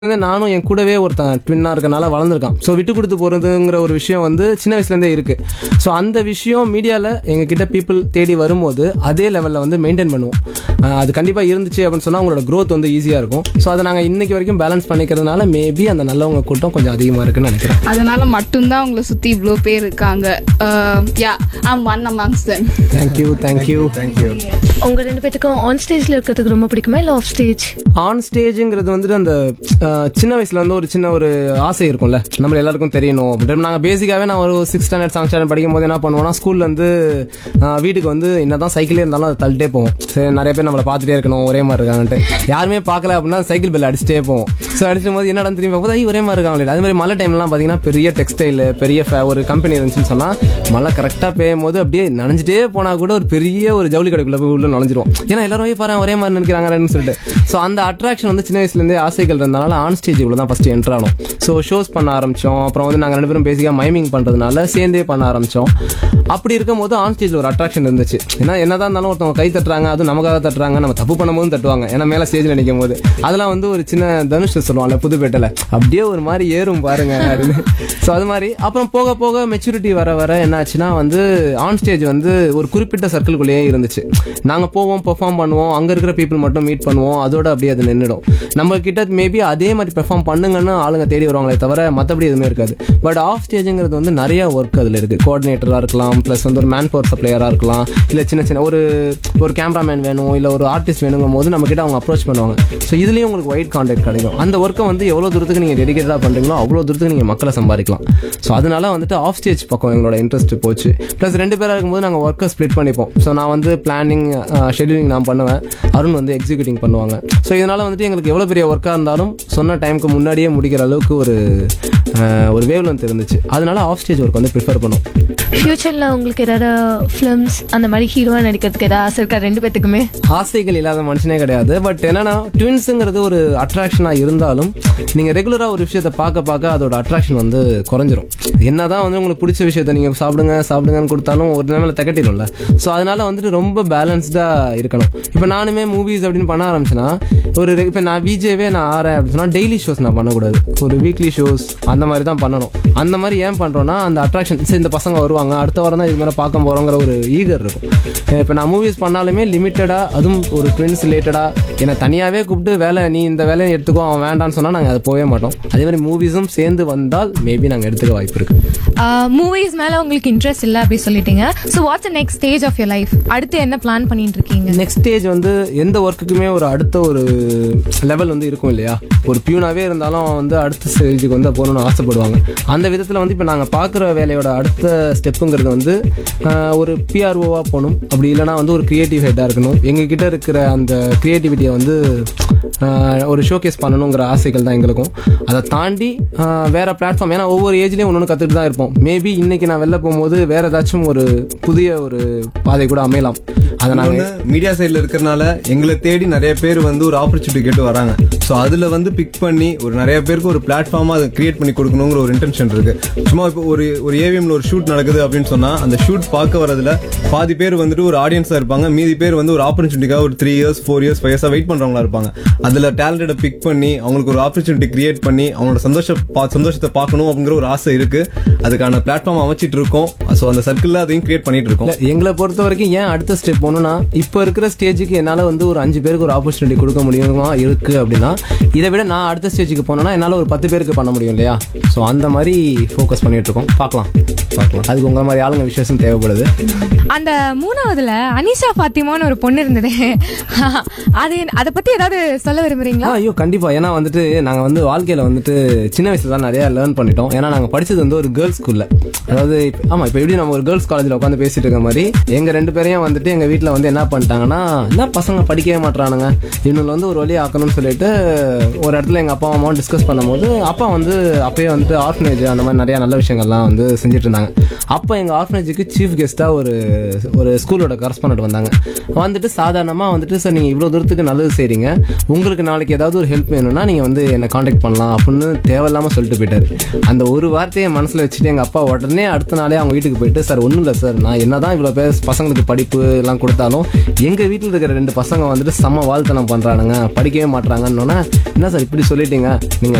வந்து நானும் என் கூடவே ஒருத்தன் ட்வின்னா இருக்கனால வளர்ந்துருக்கான் ஸோ விட்டு கொடுத்து போறதுங்கிற ஒரு விஷயம் வந்து சின்ன வயசுல இருந்தே இருக்கு ஸோ அந்த விஷயம் மீடியால எங்க கிட்ட பீப்புள் தேடி வரும்போது அதே லெவல்ல வந்து மெயின்டைன் பண்ணுவோம் அஹ் அது கண்டிப்பா இருந்துச்சு அப்படின்னு சொன்னா உங்களோட growth வந்து ஈஸியா இருக்கும் ஸோ அதை நாங்க இன்னைக்கு வரைக்கும் பேலன்ஸ் பண்ணிக்கிறதுனால மேபி அந்த நல்லவங்க கூட்டம் கொஞ்சம் அதிகமா இருக்குன்னு நினைக்கிறேன் அதனால மட்டும்தான் உங்களை சுத்தி இவ்வளோ பேர் இருக்காங்க yeah I'm one amongst them thank you thank you thank you உங்க ரெண்டு பேத்துக்கும் ஆன் ஸ்டேஜ்ல இருக்கிறதுக்கு ரொம்ப பிடிக்குமா இல்ல ஆஃப் ஸ்டேஜ் ஆன் ஸ்டேஜுங்கிறது வந்துட்டு அந்த அஹ், சின்ன வயசுல வந்து ஒரு சின்ன ஒரு ஆசை இருக்கும்ல நம்ம எல்லாருக்கும் தெரியணும் அப்படின்ட்டு நாங்கள் பேசிக்காவே நான் ஒரு சிக்ஸ் ஸ்டாண்டர்ட் செவன் ஸ்டாண்டர்ட் படிக்கும் போது என்ன பண்ணுவோம்னா ஸ்கூல்ல இருந்து அஹ், வீட்டுக்கு வந்து என்னதான் சைக்கிளே இருந்தாலும் அதை தள்ளிட்டே போவோம் சரி நிறைய பேர் நம்மளை பார்த்துட்டே இருக்கணும் ஒரே மாதிரி இருக்காங்கன்ட்டு யாருமே பார்க்கல அப்படின்னா சைக்கிள் பெல் அடிச்சுட்டே போவோம் ஸோ அடிச்சும் போது என்னடா திரும்பி பார்க்கும்போது ஐயோ ஒரே மாதிரி இருக்காங்களே அதே மாதிரி மழை டைம்லாம் பார்த்தீங்கன்னா பெரிய டெக்ஸ்டைல் பெரிய fa- ஒரு கம்பெனி இருந்துச்சுன்னு சொன்னால் மழை கரெக்டாக பெய்யும் போது அப்படியே நனைஞ்சிட்டே போனால் கூட ஒரு பெரிய ஒரு ஜவுளி கடைக்குள்ள போய் உள்ள நுழைஞ்சிரும் ஏன்னா எல்லாரும் போய் பாரு ஒரே மாதிரி நினைக்கிறாங்கன்னு சொல்லிட்டு ஸோ அந்த அட்ராக்ஷன் வந்து சின்ன வயசுலேருந்தே ஆசைகள் இருந்தனால ஆன் ஸ்டேஜுக்குள்ள தான் ஃபஸ்ட்டு என்ட்ரு ஆனோம் ஸோ ஷோஸ் பண்ண ஆரம்பித்தோம் அப்புறம் வந்து நாங்கள் ரெண்டு பேரும் பேசிக்காக மைமிங் பண்ணுறதுனால சேர்ந்தே பண்ண ஆரம்பித்தோம் அப்படி இருக்கும்போது ஆன் ஸ்டேஜில் ஒரு அட்ராக்ஷன் இருந்துச்சு ஏன்னா என்னதான் இருந்தாலும் ஒருத்தவங்க கை தட்டுறாங்க அதுவும் நமக்காக தட்டுறாங்க நம்ம தப்பு பண்ணும்போது தட்டுவாங்க ஏன்னா மேலே ஸ்டேஜில் நிற்கும் போது அதெல்லாம் வந்து ஒரு சின்ன தனுஷ் சொல்லுவாங்கல்ல புதுப்பேட்டையில் அப்படியே ஒரு மாதிரி ஏறும் பாருங்க அப்படின்னு ஸோ அது மாதிரி அப்புறம் போக போக மெச்சூரிட்டி வர வர என்னாச்சுன்னா வந்து ஆன் ஸ்டேஜ் வந்து ஒரு குறிப்பிட்ட சர்க்கிள்குள்ளேயே இருந்துச்சு நாங்கள் போவோம் பெர்ஃபார்ம் பண்ணுவோம் அங்கே இருக்கிற பீப்புள் மட்டும் மீட் பண்ணுவோம் அதோட அப்படியே அது நின்றுடும் நம்ம கிட்ட மேபி அதே மாதிரி பெர்ஃபார்ம் பண்ணுங்கன்னு ஆளுங்க தேடி வருவாங்களே தவிர மற்றபடி எதுவுமே இருக்காது பட் ஆஃப் ஸ்டேஜுங்கிறது வந்து நிறைய ஒர்க் அதில் இருக்குது கோஆர்டினேட்டராக இருக்கலாம் ப்ளஸ் வந்து ஒரு மேன் பவர் சப்ளையராக இருக்கலாம் இல்லை சின்ன சின்ன ஒரு ஒரு கேமராமேன் வேணும் இல்லை ஒரு ஆர்டிஸ்ட் வேணுங்கும் போது நம்ம கிட்ட அவங்க அப்ரோச் பண்ணுவாங்க ஸோ இதுலேயும் உங்களுக்கு ஒயிட் கான்டாக்ட் கிடைக்கும் அந்த ஒர்க்கை வந்து எவ்வளோ தூரத்துக்கு நீங்கள் டெடிகேட்டடாக பண்ணுறீங்களோ அவ்வளோ தூரத்துக்கு நீங்கள் மக்களை சம்பாதிக்கலாம் ஸோ அதனால வந்துட்டு ஆஃப் ஸ்டேஜ் பக்கம் எங்களோட இன்ட்ரெஸ்ட் போச்சு ப்ளஸ் ரெண்டு பேராக இருக்கும்போது நாங்கள் ஒர்க்கை ஸ்ப்ளிட் பண்ணிப்போம் ஸோ நான் வந்து பிளானிங் ஷெடியூலிங் நான் பண்ணுவேன் அருண் வந்து எக்ஸிக்யூட்டிங் பண்ணுவாங்க ஸோ இதனால வந்துட்டு எங்களுக்கு எவ்வளோ பெரிய ஒர்க்காக இருந்தாலும் சொன்ன டைமுக்கு முன்னாடியே முடிக்கிற அளவுக்கு ஒரு அஹ், ஒரு வேவ் லென்த் இருந்துச்சு அதனால ஆஃப் ஸ்டேஜ் ஒர்க் வந்து ப்ரிஃபர் பண்ணுவோம் ஃபியூச்சர்ல உங்களுக்கு ஏதாவது ஃபிலிம்ஸ் அந்த மாதிரி ஹீரோவா நடிக்கிறதுக்கு ஏதாவது ஆசை இருக்கா ரெண்டு பேத்துக்குமே ஆசைகள் இல்லாத மனுஷனே கிடையாது பட் என்னன்னா ட்வின்ஸுங்கிறது ஒரு அட்ராக்ஷனாக இருந்தாலும் நீங்கள் ரெகுலராக ஒரு விஷயத்தை பார்க்க பார்க்க அதோட அட்ராக்ஷன் வந்து குறைஞ்சிரும் என்னதான் வந்து உங்களுக்கு பிடிச்ச விஷயத்த நீங்கள் சாப்பிடுங்க சாப்பிடுங்கன்னு கொடுத்தாலும் ஒரு நிலைமையில தகட்டிடும்ல ஸோ அதனால வந்துட்டு ரொம்ப பேலன்ஸ்டாக இருக்கணும் இப்போ நானுமே மூவிஸ் அப்படின்னு பண்ண ஆரம்பிச்சேன்னா ஒரு இப்போ நான் விஜேவே நான் ஆறேன் அப்படின்னு சொன்னால் டெய்லி ஷோஸ் நான் பண்ணக்கூடாது ஒரு வீக்லி ஷோஸ் அந்த மாதிரி தான் பண்ணணும் அந்த மாதிரி ஏன் பண்ணுறோன்னா அந்த அட்ராக்ஷன் சரி இந்த பசங்க வருவாங்க அடுத்த வாரம் தான் இது மாதிரி பார்க்க போகிறோங்கிற ஒரு ஈகர் இருக்கும் இப்போ நான் மூவிஸ் பண்ணாலுமே லிமிட்டடாக அதுவும் ஒரு ட்வின்ஸ் ரிலேட்டடாக என்னை தனியாகவே கூப்பிட்டு வேலை நீ இந்த வேலையை எடுத்துக்கோ அவன் வேண்டான்னு சொன்னால் நாங்கள் அதை போகவே மாட்டோம் அதே மாதிரி மூவிஸும் சேர்ந்து வந்தால் மேபி நாங்கள் எடுத்துக்க வாய்ப்பு இருக்கு மூவிஸ் மேல உங்களுக்கு இன்ட்ரெஸ்ட் இல்ல அப்படி சொல்லிட்டீங்க so what's next stage of your life அடுத்து என்ன பிளான் பண்ணிட்டு இருக்கீங்க நெக்ஸ்ட் ஸ்டேஜ் வந்து எந்த ஒர்க்குக்குமே ஒரு அடுத்த ஒரு லெவல் வந்து இருக்கும் இல்லையா ஒரு பியூனாவே இருந்தாலும் அவன் வந்து அடுத்த ஸ்டேஜுக்கு வந்து போகணும்னு ஆசைப்படுவாங்க அந்த விதத்தில் வந்து இப்போ நாங்கள் பார்க்குற வேலையோட அடுத்த ஸ்டெப்புங்கிறது வந்து ஆஹ், ஒரு பிஆர்ஓவாக போகணும் அப்படி இல்லைனா வந்து ஒரு கிரியேட்டிவ் ஹெட்டாக இருக்கணும் எங்ககிட்ட இருக்கிற அந்த கிரியேட்டிவிட்டியை வந்து ஆஹ், ஒரு ஷோகேஸ் பண்ணணுங்கிற ஆசைகள் தான் எங்களுக்கும் அதை தாண்டி ஆஹ், வேற பிளாட்ஃபார்ம் ஏன்னா ஒவ்வொரு ஏஜ்லேயும் ஒன்று ஒன்று கற்றுட்டு தான் இருப்போம் மேபி இன்னைக்கு நான் வெளில போகும்போது வேற ஏதாச்சும் ஒரு புதிய ஒரு பாதை கூட அமையலாம் அதை நாங்கள் மீடியா சைடுல இருக்கறனால எங்களை தேடி நிறைய பேர் வந்து ஒரு ஆப்பர்ச்சுனிட்டி கேட்டு வராங்க ஸோ அதுல வந்து பிக் பண்ணி ஒரு நிறைய பேருக்கு ஒரு பிளாட்ஃபார்மா அதை கிரியேட் பண்ணி கொடுக்கணுங்கிற ஒரு இன்டென்ஷன் இருக்கு சும்மா இப்போ ஒரு ஒரு ஏவிஎம்ல ஒரு ஷூட் நடக்குது அப்படின்னு சொன்னா அந்த ஷூட் பார்க்க வரதுல பாதி பேர் வந்துட்டு ஒரு ஆடியன்ஸா இருப்பாங்க மீதி பேர் வந்து ஒரு ஆப்பர்ச்சுனிட்டிக்காக ஒரு three years four years five இயர்ஸா வெயிட் பண்றவங்களா இருப்பாங்க அதுல டேலண்டட பிக் பண்ணி அவங்களுக்கு ஒரு ஆப்பர்ச்சுனிட்டி கிரியேட் பண்ணி அவங்களோட சந்தோஷ பா- சந்தோஷத்தை பார்க்கணும் அப்படிங்கிற ஒரு ஆசை இருக்கு அதுக்கான பிளாட்ஃபார்ம் அமைச்சிட்டு இருக்கோம் ஸோ அந்த சர்க்கிள்ல அதையும் கிரியேட் பண்ணிட்டு இருக்கோம் இல்ல, எங்களை பொறுத்த வரைக்கும் ஏன் அடுத்த ஸ்டெப் போகணும்னா இப்போ இருக்கிற ஸ்டேஜுக்கு என்னால் வந்து ஒரு அஞ்சு பேருக்கு ஒரு ஆப்பர்ச்சுனிட்டி கொடுக்க முடியுமா இருக்கு அப்படின்னா இதை விட நான் அடுத்த ஸ்டேஜுக்கு போனேன்னா என்னால் ஒரு பத்து பேருக்கு பண்ண முடியும் இல்லையா ஸோ அந்த மாதிரி ஃபோக்கஸ் பண்ணிட்டு இருக்கோம் பார்க்கலாம் பார்க்கலாம் அதுக்கு உங்களை மாதிரி ஆளுங்க விசேஷம் தேவைப்படுது அந்த மூணாவதுல அனிஷா ஃபாத்திமான்னு ஒரு பொண்ணு இருந்தது அது அதை பத்தி ஏதாவது சொல்ல ஆ, விரும்புறீங்களா ஐயோ கண்டிப்பா ஏன்னா வந்துட்டு நாங்க வந்து வாழ்க்கையில வந்துட்டு சின்ன வயசுல தான் நிறைய லேர்ன் பண்ணிட்டோம் ஏன்னா நாங்க படிச்சது வந்து ஒரு கேர்ள்ஸ் ஸ்கூல்ல அதாவது இப்ப- ஆமா இப்ப எப்படி நம்ம ஒரு கேர்ள்ஸ் காலேஜ்ல உட்காந்து பேசிட்டு இருக்க மாதிரி எங்க ரெண்டு பேரையும் வந்துட்டு எங்க வீட்ல வந்து என்ன பண்ணிட்டாங்கன்னா என்ன பசங்க படிக்கவே மாட்றானுங்க இவனுல வந்து ஒரு வழி ஆக்கணும்னு சொல்லிட்டு ஒரு இடத்துல எங்க அப்பா அம்மாவும் டிஸ்கஸ் பண்ணும்போது அப்பா வந்து அப்பயே வந்துட்டு ஆர்ஃபனேஜ் அந்த மாதிரி நிறைய நல்ல விஷயங்கள்லாம் வந்து செஞ்சுட்டு இருந்தாங்க அப்போ எங்க ஆர்ஃபனேஜுக்கு சீஃப் கெஸ்டா ஒரு ஒரு ஸ்கூலோட கரஸ்பாண்ட் வந்தாங்க வந்துட்டு சாதாரணமா வந்துட்டு சார் நீங்க இவ்வளவு தூரத்துக்கு நல்லது செய்றீங்க உங்களுக்கு நாளைக்கு ஏதாவது ஒரு ஹெல்ப் வேணும்னா நீங்க வந்து என்ன காண்டாக்ட் பண்ணலாம் அப்படின்னு தேவையில்லாம சொல்லிட்டு போயிட்டாரு அந்த ஒரு வார்த்தையை மனசுல வச்சுட்டு எங்க அப்பா உடனே அடுத்த நாளே அவங்க வீட்டுக்கு போயிட்டு சார் ஒன்றும் இல்லை சார் நான் என்னதான் இவ்வளோ பேர் பசங்களுக்கு படிப்பு எல்லாம் கொடுத்தாலும் எங்க வீட்டில் இருக்கிற ரெண்டு பசங்க வந்துட்டு செம்ம வாழ்த்தனம் பண்றானுங்க படிக்கவே மாட்றாங்கன்னு என்ன சார் இப்படி சொல்லிட்டீங்க நீங்க